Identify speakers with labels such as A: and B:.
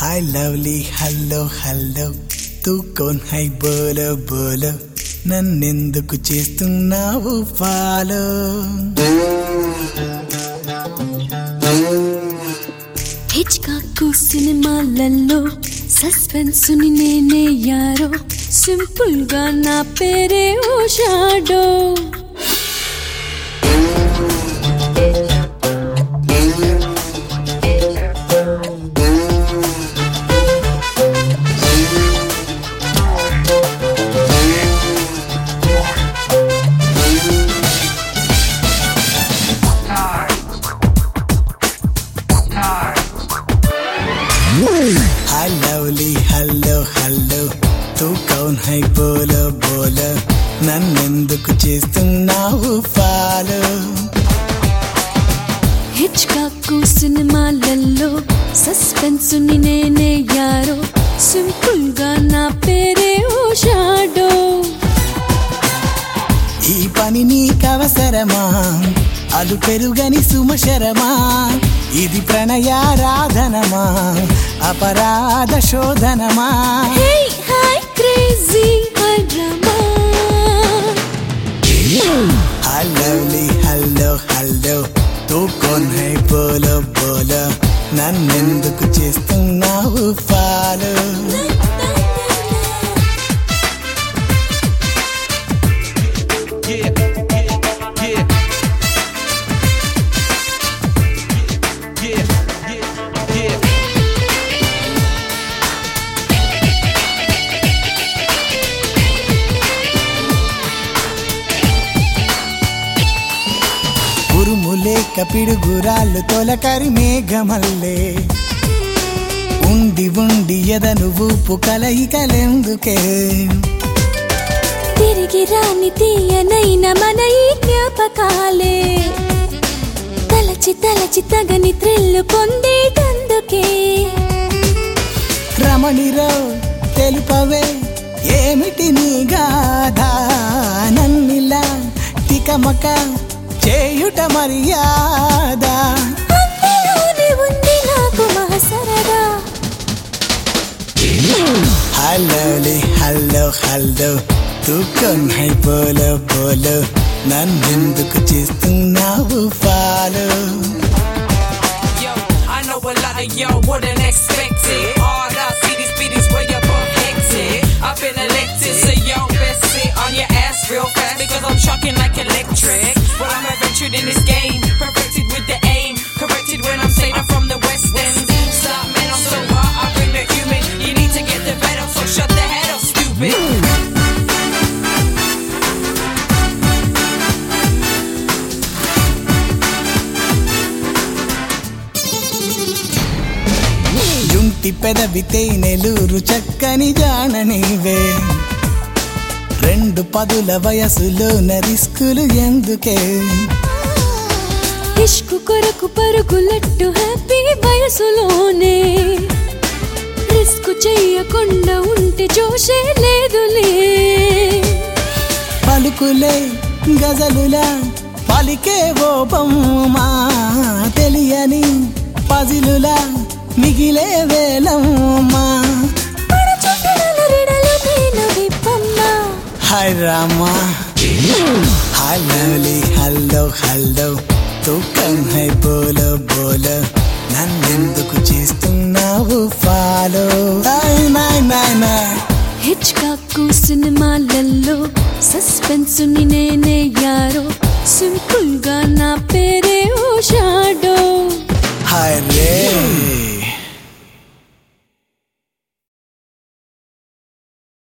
A: हाय lovely hello hello తూ కోన్ హై బోలో బోలో నన్నెందుకు చేస్తున్నావు ఫాలో
B: హిచ్కాకు సినిమాలలో సస్పెన్స్ ని నేనే యారో సింపుల్ గా నా పేరే ఓ shadow
A: hi lovely hello hello తూ కౌన్ హై బోలో బోలో నన్నెందుకు చేస్తున్నావు ఫాలో
B: హిచ్కాకు సినిమాలలో సస్పెన్స్ ని నేనే యారో సింపుల్ గా నా పేరే ఓ షాడో
A: ఈ పని నీకవసరమా అలు పెరుగని సుమశరమా ఇది ప్రణయారాధనమా అపరాధ శోధనమా
B: hey hi crazy hi drama
A: hi lovely hello hello తూ కోన్ హై బోలో బోలో నన్నెందుకు చేస్తున్నావు ఫాలో ఉరుములే కపిడుగురాళ్ళు తొలకరి మేఘమల్లే ఉండి ఉండి ఎదను ఊపు కలయికలెందుకే
B: తిరిగి రాని తీయనైన మన ఈ జ్ఞాపకాలే తలచి తలచి తగని థ్రిల్లు పొందేటందుకే
A: రమణిరో తెలుపవే ఏమిటి నీ గాథ నన్నిలా తికమక చేయుట మర్యాద
B: అందులోనే ఉంది నాకు మహసరదా
A: హలోలి హల్లో హల్లో తూకం హై బోలో బోలో నన్నెందుకు చేస్తున్నావు follow
C: Yo, I know a lot of y'all wouldn't expect it. All I see these beaties way up on hectic. I've been elected, so y'all best sit on your ass real fast because I'm shocking like electric. Well, I'm adventured in this game, perfected with the aim, corrected when I'm saying I'm from the West End. Stop, man, I'm so hot, I bring the human. You need to get the vet up, so shut the head up, stupid.
A: జుంటి పెదవితే నెలూరు చక్కని జాననివే రెండు పదుల వయసులో రిస్కులు ఎందుకే
B: ఇష్కు కొరకు పరుగులట్టు హ్యాపీ వయసులోనే రిస్క్ చెయ్యకుండా ఉంటే జోషే లేదులే
A: పలుకులే గజలులా పలికే ఓ బొమ్మా తెలియని పజిలులా మిగిలే వేలమ్మా
B: పడచుట్టడలు నేను విప్పమ్మా
A: hi Rama hi lovely hello hello తూకం హై బోలో బోలో నన్నెందుకు చేస్తున్నావు ఫాలో నాయ్ నాయ్ నాయ్ నాయ్
B: హిచ్కాకు సినిమాలలో సస్పెన్స్ ని నేనే యారో